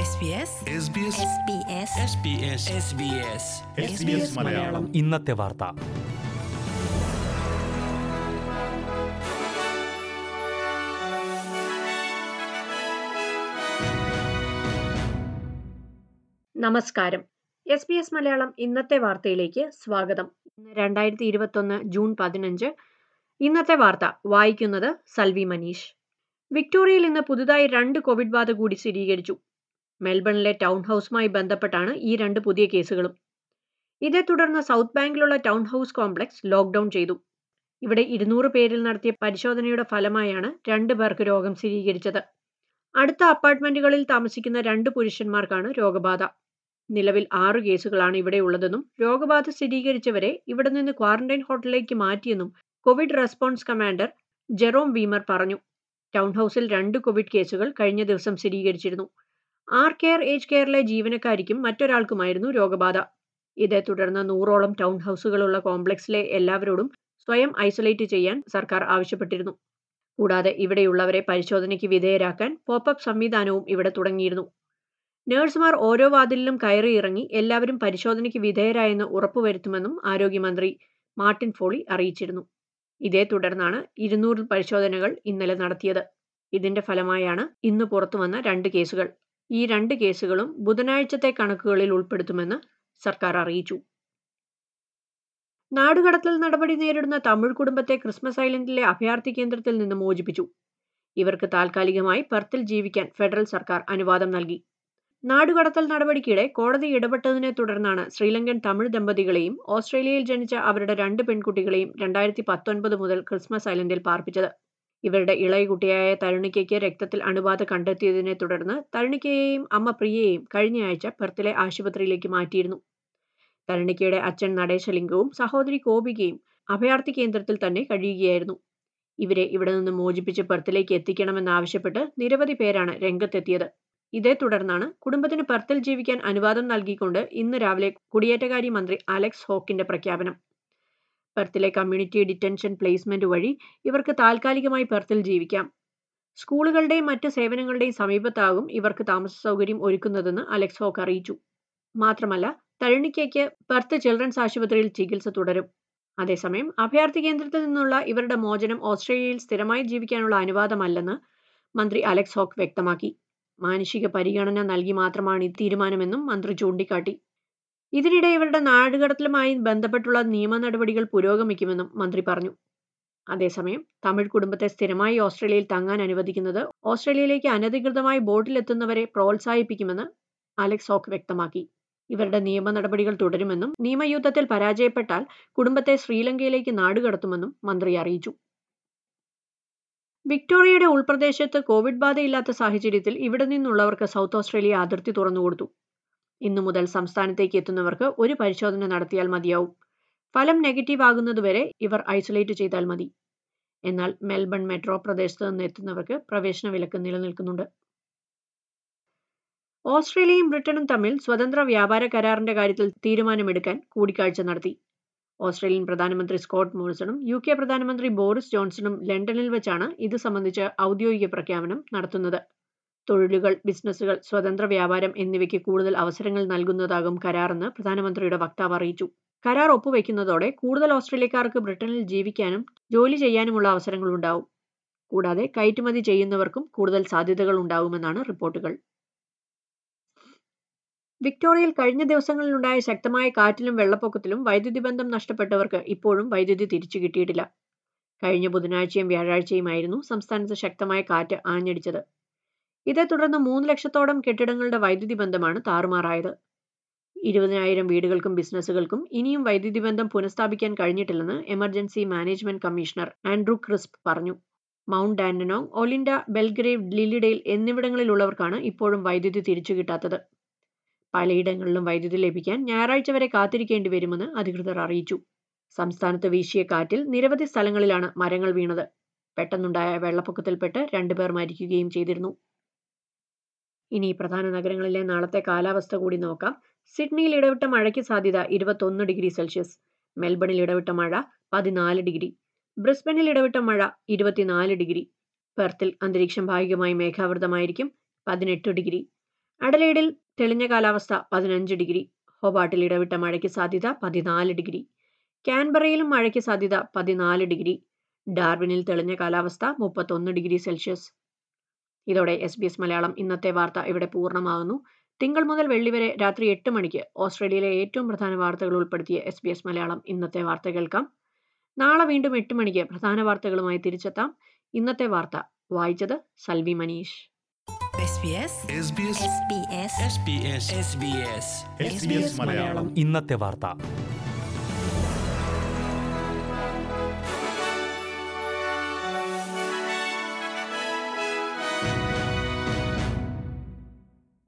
SBS SBS SBS SBS SBS SBS Malayalam ഇന്നത്തെ വാർത്ത നമസ്കാരം എസ് ബി എസ് മലയാളം ഇന്നത്തെ വാർത്തയിലേക്ക് സ്വാഗതം ഇന്ന് രണ്ടായിരത്തി ഇരുപത്തൊന്ന് ജൂൺ പതിനഞ്ച് ഇന്നത്തെ വാർത്ത വായിക്കുന്നത് സൽവി മനീഷ് വിക്ടോറിയയിൽ ഇന്ന് പുതുതായി രണ്ട് കോവിഡ് ബാധ കൂടി സ്ഥിരീകരിച്ചു മെൽബണിലെ ടൗൺ ഹൗസുമായി ബന്ധപ്പെട്ടാണ് ഈ രണ്ട് പുതിയ കേസുകളും ഇതേ തുടർന്ന് സൗത്ത് ബാങ്കിലുള്ള ടൗൺ ഹൗസ് കോംപ്ലക്സ് ലോക്ക്ഡൌൺ ചെയ്തു ഇവിടെ ഇരുന്നൂറ് പേരിൽ നടത്തിയ പരിശോധനയുടെ ഫലമായാണ് രണ്ട് പേർക്ക് രോഗം സ്ഥിരീകരിച്ചത് അടുത്ത അപ്പാർട്ട്മെന്റുകളിൽ താമസിക്കുന്ന രണ്ട് പുരുഷന്മാർക്കാണ് രോഗബാധ നിലവിൽ ആറ് കേസുകളാണ് ഇവിടെ ഉള്ളതെന്നും രോഗബാധ സ്ഥിരീകരിച്ചവരെ ഇവിടെ നിന്ന് ക്വാറന്റൈൻ ഹോട്ടലിലേക്ക് മാറ്റിയെന്നും covid response commander Jerome Weimar പറഞ്ഞു ടൗൺ ഹൗസിൽ രണ്ട് കോവിഡ് കേസുകൾ കഴിഞ്ഞ ദിവസം സ്ഥിരീകരിച്ചിരുന്നു ആർ കെയർ ഏജ് കെയറിലെ ജീവനക്കാരിക്കും മറ്റൊരാൾക്കുമായിരുന്നു രോഗബാധ ഇതേ തുടർന്ന് നൂറോളം ടൗൺ ഹൗസുകളുള്ള കോംപ്ലക്സിലെ എല്ലാവരോടും സ്വയം ഐസൊലേറ്റ് ചെയ്യാൻ സർക്കാർ ആവശ്യപ്പെട്ടിരുന്നു കൂടാതെ ഇവിടെയുള്ളവരെ പരിശോധനയ്ക്ക് വിധേയരാക്കാൻ പോപ്പപ്പ് സംവിധാനവും ഇവിടെ തുടങ്ങിയിരുന്നു നഴ്സുമാർ ഓരോ വാതിലിലും കയറി ഇറങ്ങി എല്ലാവരും പരിശോധനയ്ക്ക് വിധേയരായെന്ന് ഉറപ്പുവരുത്തുമെന്നും ആരോഗ്യമന്ത്രി മാർട്ടിൻ ഫോളി അറിയിച്ചിരുന്നു ഇതേ തുടർന്നാണ് ഇരുന്നൂറ് പരിശോധനകൾ ഇന്നലെ നടത്തിയത് ഇതിന്റെ ഫലമായാണ് ഇന്ന് പുറത്തുവന്ന രണ്ട് കേസുകൾ ഈ രണ്ട് കേസുകളും ബുധനാഴ്ചത്തെ കണക്കുകളിൽ ഉൾപ്പെടുത്തുമെന്ന് സർക്കാർ അറിയിച്ചു നാടുകടത്തൽ നടപടി നേരിടുന്ന തമിഴ് കുടുംബത്തെ ക്രിസ്മസ് ഐലൻഡിലെ അഭയാർത്ഥി കേന്ദ്രത്തിൽ നിന്ന് മോചിപ്പിച്ചു ഇവർക്ക് താൽക്കാലികമായി പെർത്തിൽ ജീവിക്കാൻ ഫെഡറൽ സർക്കാർ അനുവാദം നൽകി നാടുകടത്തൽ നടപടിക്കിടെ കോടതി ഇടപെട്ടതിനെ തുടർന്നാണ് ശ്രീലങ്കൻ തമിഴ് ദമ്പതികളെയും ഓസ്ട്രേലിയയിൽ ജനിച്ച അവരുടെ രണ്ട് പെൺകുട്ടികളെയും രണ്ടായിരത്തി പത്തൊൻപത് മുതൽ ക്രിസ്മസ് ഐലൻഡിൽ പാർപ്പിച്ചത് ഇവരുടെ ഇളയ കുട്ടിയായ തരുണിക്കയ്ക്ക് രക്തത്തിൽ അണുബാധ കണ്ടെത്തിയതിനെ തുടർന്ന് തരുണിക്കയെയും അമ്മ പ്രിയയെയും കഴിഞ്ഞയാഴ്ച പെർത്തിലെ ആശുപത്രിയിലേക്ക് മാറ്റിയിരുന്നു തരുണിക്കയുടെ അച്ഛൻ നടേശലിംഗവും സഹോദരി കോപികയും അഭയാർത്ഥി കേന്ദ്രത്തിൽ തന്നെ കഴിയുകയായിരുന്നു ഇവരെ ഇവിടെ നിന്ന് മോചിപ്പിച്ച് പെർത്തിലേക്ക് എത്തിക്കണമെന്നാവശ്യപ്പെട്ട് നിരവധി പേരാണ് രംഗത്തെത്തിയത് ഇതേ തുടർന്നാണ് കുടുംബത്തിന് പെർത്തിൽ ജീവിക്കാൻ അനുവാദം നൽകിക്കൊണ്ട് ഇന്ന് രാവിലെ കുടിയേറ്റകാര്യ മന്ത്രി അലക്സ് ഹോക്കിന്റെ പ്രഖ്യാപനം പെർത്തിലെ കമ്മ്യൂണിറ്റി ഡിറ്റൻഷൻ പ്ലേസ്മെന്റ് വഴി ഇവർക്ക് താൽക്കാലികമായി പെർത്തിൽ ജീവിക്കാം സ്കൂളുകളുടെയും മറ്റ് സേവനങ്ങളുടെയും സമീപത്താകും ഇവർക്ക് താമസ സൗകര്യം ഒരുക്കുന്നതെന്ന് അലക്സ് ഹോക്ക് അറിയിച്ചു മാത്രമല്ല തരുണിക്കയ്ക്ക് പെർത്ത് ചിൽഡ്രൻസ് ആശുപത്രിയിൽ ചികിത്സ തുടരും അതേസമയം അഭയാർത്ഥി കേന്ദ്രത്തിൽ നിന്നുള്ള ഇവരുടെ മോചനം ഓസ്ട്രേലിയയിൽ സ്ഥിരമായി ജീവിക്കാനുള്ള അനുവാദമല്ലെന്ന് മന്ത്രി അലക്സ് ഹോക്ക് വ്യക്തമാക്കി മാനുഷിക പരിഗണന നൽകി മാത്രമാണ് ഈ തീരുമാനമെന്നും മന്ത്രി ചൂണ്ടിക്കാട്ടി ഇതിനിടെ ഇവരുടെ നാടുകടത്തലുമായി ബന്ധപ്പെട്ടുള്ള നിയമ നടപടികൾ പുരോഗമിക്കുമെന്നും മന്ത്രി പറഞ്ഞു അതേസമയം തമിഴ് കുടുംബത്തെ സ്ഥിരമായി ഓസ്ട്രേലിയയിൽ തങ്ങാൻ അനുവദിക്കുന്നത് ഓസ്ട്രേലിയയിലേക്ക് അനധികൃതമായി ബോട്ടിലെത്തുന്നവരെ പ്രോത്സാഹിപ്പിക്കുമെന്ന് അലക്സ് ഹോക്ക് വ്യക്തമാക്കി ഇവരുടെ നിയമ നടപടികൾ തുടരുമെന്നും നിയമയുദ്ധത്തിൽ പരാജയപ്പെട്ടാൽ കുടുംബത്തെ ശ്രീലങ്കയിലേക്ക് നാടുകടത്തുമെന്നും മന്ത്രി അറിയിച്ചു വിക്ടോറിയയുടെ ഉൾപ്രദേശത്ത് കോവിഡ് ബാധയില്ലാത്ത സാഹചര്യത്തിൽ ഇവിടെ നിന്നുള്ളവർക്ക് സൗത്ത് ഓസ്ട്രേലിയ അതിർത്തി തുറന്നുകൊടുത്തു ഇന്നു മുതൽ സംസ്ഥാനത്തേക്ക് എത്തുന്നവർക്ക് ഒരു പരിശോധന നടത്തിയാൽ മതിയാവും ഫലം നെഗറ്റീവ് ആകുന്നതുവരെ ഇവർ ഐസൊലേറ്റ് ചെയ്താൽ മതി എന്നാൽ മെൽബൺ മെട്രോ പ്രദേശത്ത് നിന്ന് എത്തുന്നവർക്ക് പ്രവേശന വിലക്ക് നിലനിൽക്കുന്നുണ്ട് ഓസ്ട്രേലിയയും ബ്രിട്ടനും തമ്മിൽ സ്വതന്ത്ര വ്യാപാര കരാറിന്റെ കാര്യത്തിൽ തീരുമാനമെടുക്കാൻ കൂടിക്കാഴ്ച നടത്തി ഓസ്ട്രേലിയൻ പ്രധാനമന്ത്രി സ്കോട്ട് മോറിസണും യു കെ പ്രധാനമന്ത്രി ബോറിസ് ജോൺസണും ലണ്ടനിൽ വെച്ചാണ് ഇത് സംബന്ധിച്ച് ഔദ്യോഗിക പ്രഖ്യാപനം നടത്തുന്നത് തൊഴിലുകൾ ബിസിനസ്സുകൾ സ്വതന്ത്ര വ്യാപാരം എന്നിവയ്ക്ക് കൂടുതൽ അവസരങ്ങൾ നൽകുന്നതാകും കരാറെന്ന് പ്രധാനമന്ത്രിയുടെ വക്താവ് അറിയിച്ചു കരാർ ഒപ്പുവെക്കുന്നതോടെ കൂടുതൽ ഓസ്ട്രേലിയക്കാർക്ക് ബ്രിട്ടനിൽ ജീവിക്കാനും ജോലി ചെയ്യാനുമുള്ള അവസരങ്ങൾ ഉണ്ടാവും കൂടാതെ കയറ്റുമതി ചെയ്യുന്നവർക്കും കൂടുതൽ സാധ്യതകൾ ഉണ്ടാകുമെന്നാണ് റിപ്പോർട്ടുകൾ വിക്ടോറിയയിൽ കഴിഞ്ഞ ദിവസങ്ങളിലുണ്ടായ ശക്തമായ കാറ്റിലും വെള്ളപ്പൊക്കത്തിലും വൈദ്യുതി ബന്ധം നഷ്ടപ്പെട്ടവർക്ക് ഇപ്പോഴും വൈദ്യുതി തിരിച്ചു കിട്ടിയിട്ടില്ല കഴിഞ്ഞ ബുധനാഴ്ചയും വ്യാഴാഴ്ചയുമായിരുന്നു സംസ്ഥാനത്ത് ശക്തമായ കാറ്റ് ആഞ്ഞടിച്ചത് ഇതേ തുടർന്ന് മൂന്ന് ലക്ഷത്തോളം കെട്ടിടങ്ങളുടെ വൈദ്യുതി ബന്ധമാണ് താറുമാറായത് ഇരുപതിനായിരം വീടുകൾക്കും ബിസിനസ്സുകൾക്കും ഇനിയും വൈദ്യുതി ബന്ധം പുനഃസ്ഥാപിക്കാൻ കഴിഞ്ഞിട്ടില്ലെന്ന് emergency management commissioner Andrew Crisp പറഞ്ഞു Mount Dandenong Olinda Belgrave Lilydale എന്നിവിടങ്ങളിലുള്ളവർക്കാണ് ഇപ്പോഴും വൈദ്യുതി തിരിച്ചു കിട്ടാത്തത് പലയിടങ്ങളിലും വൈദ്യുതി ലഭിക്കാൻ ഞായറാഴ്ച വരെ കാത്തിരിക്കേണ്ടി വരുമെന്ന് അധികൃതർ അറിയിച്ചു സംസ്ഥാനത്ത് വീശിയ കാറ്റിൽ നിരവധി സ്ഥലങ്ങളിലാണ് മരങ്ങൾ വീണത് പെട്ടെന്നുണ്ടായ വെള്ളപ്പൊക്കത്തിൽപ്പെട്ട് രണ്ടുപേർ മരിക്കുകയും ചെയ്തിരുന്നു ഇനി പ്രധാന നഗരങ്ങളിലെ നാളത്തെ കാലാവസ്ഥ കൂടി നോക്കാം സിഡ്നിയിൽ ഇടവിട്ട മഴയ്ക്ക് സാധ്യത ഇരുപത്തൊന്ന് ഡിഗ്രി സെൽഷ്യസ് മെൽബണിൽ ഇടവിട്ട മഴ പതിനാല് ഡിഗ്രി ബ്രിസ്ബനിൽ ഇടവിട്ട മഴ ഇരുപത്തിനാല് ഡിഗ്രി പെർത്തിൽ അന്തരീക്ഷം ഭാഗികമായി മേഘാവൃതമായിരിക്കും പതിനെട്ട് ഡിഗ്രി അഡലേഡിൽ തെളിഞ്ഞ കാലാവസ്ഥ പതിനഞ്ച് ഡിഗ്രി ഹൊബാട്ടിൽ ഇടവിട്ട മഴയ്ക്ക് സാധ്യത പതിനാല് ഡിഗ്രി കാൻബറയിലും മഴയ്ക്ക് സാധ്യത പതിനാല് ഡിഗ്രി ഡാർവിനിൽ തെളിഞ്ഞ കാലാവസ്ഥ മുപ്പത്തൊന്ന് ഡിഗ്രി സെൽഷ്യസ് ഇതോടെ എസ് ബി എസ് മലയാളം ഇന്നത്തെ വാർത്ത ഇവിടെ പൂർണ്ണമാകുന്നു തിങ്കൾ മുതൽ വെള്ളി വരെ രാത്രി എട്ട് മണിക്ക് ഓസ്ട്രേലിയയിലെ ഏറ്റവും പ്രധാന വാർത്തകൾ ഉൾപ്പെടുത്തിയ എസ് ബി എസ് മലയാളം ഇന്നത്തെ വാർത്ത കേൾക്കാം നാളെ വീണ്ടും എട്ട് മണിക്ക് പ്രധാന വാർത്തകളുമായി തിരിച്ചെത്താം ഇന്നത്തെ വാർത്ത വായിച്ചത് Salvi Manish SBS SBS SBS SBS SBS SBS Malayalam ഇന്നത്തെ വാർത്ത